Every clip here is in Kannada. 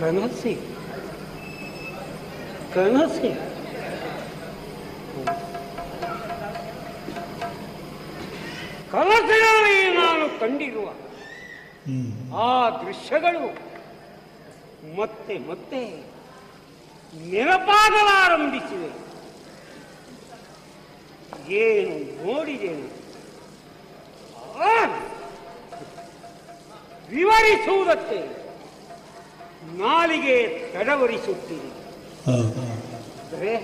ಕನಸೆ ಕನಸೆ ಕನಸಿನಲ್ಲಿ ನಾನು ಕಂಡಿರುವ ಹ್ಮ್ ಆ ದೃಶ್ಯಗಳು ಮತ್ತೆ ಮತ್ತೆ ನೆನಪಾಗಲಾರಂಭಿಸಿವೆ ಏನು ನೋಡಿದೆನು ಆ! ವಿವರಿಸುವುದಕ್ಕೆ ನಾಲಿಗೆ ತಡವರಿಸುತ್ತಿದೆ ಹಾ, ಹಾ. ಅಂದರೆ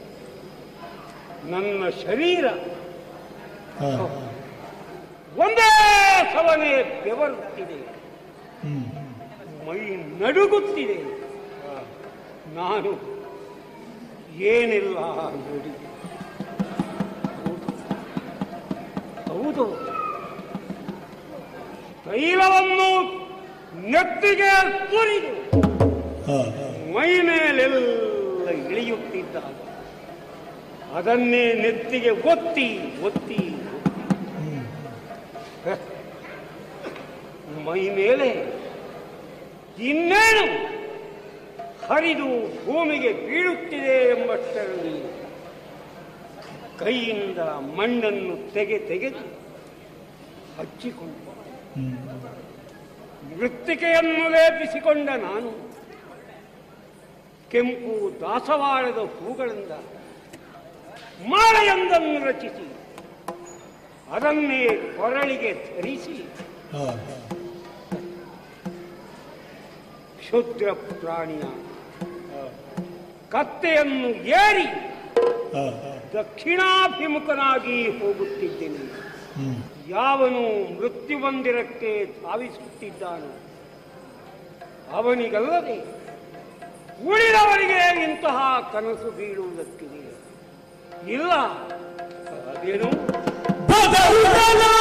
ನನ್ನ ಶರೀರ ಹಾ, ಒಂದೇ ಸವನೆ ಬೆವರುತ್ತಿದೆ ಹ್ಮ್ ಮೈ ನಡುಗುತ್ತಿದೆ ನಾನು ಏನಿಲ್ಲ ನೋಡಿ ಹೌದು ತೈಲವನ್ನು ನೆತ್ತಿಗೆ ಸುರಿದು ಹಾ, ಮೈ ಮೇಲೆಲ್ಲ ಇಳಿಯುತ್ತಿದ್ದಾಗ ಅದನ್ನೇ ನೆತ್ತಿಗೆ ಒತ್ತಿ ಒತ್ತಿ ಹ್ಮ್ ಮೈ ಮೇಲೆ ಇನ್ನೇನು ಹರಿದು ಭೂಮಿಗೆ ಬೀಳುತ್ತಿದೆ ಎಂಬಷ್ಟರಲ್ಲಿ ಕೈಯಿಂದ ಮಣ್ಣನ್ನು ತೆಗೆ ತೆಗೆದು ಹಚ್ಚಿಕೊಂಡು ಹ್ಮ್ ಮೃತ್ತಿಕೆಯನ್ನು ಲೇಪಿಸಿಕೊಂಡ ನಾನು ಕೆಂಪು ದಾಸವಾಳದ ಹೂಗಳಿಂದ ಮಾಲೆಯೊಂದನ್ನು ರಚಿಸಿ ಅದನ್ನೇ ಕೊರಳಿಗೆ ಧರಿಸಿ ಹಾ, ಕ್ಷುದ್ರ ಪ್ರಾಣಿಯ ಕತ್ತೆಯನ್ನು ಏರಿ ಹಾ, ಹಾ. ದಕ್ಷಿಣಾಭಿಮುಖನಾಗಿ ಹೋಗುತ್ತಿದ್ದೇನೆ ಹ್ಮ್ ಯಾವನು ಮೃತ್ಯು ಮಂದಿರಕ್ಕೆ ಧಾವಿಸುತ್ತಿದ್ದಾನೋ ಅವನಿಗಲ್ಲದೆ ಉಳಿದವರಿಗೆ ಇಂತಹ ಕನಸು ಬೀಳುವುದಕ್ಕಿದೆ ಇಲ್ಲ ಅದೇನು ಬದಲಾದ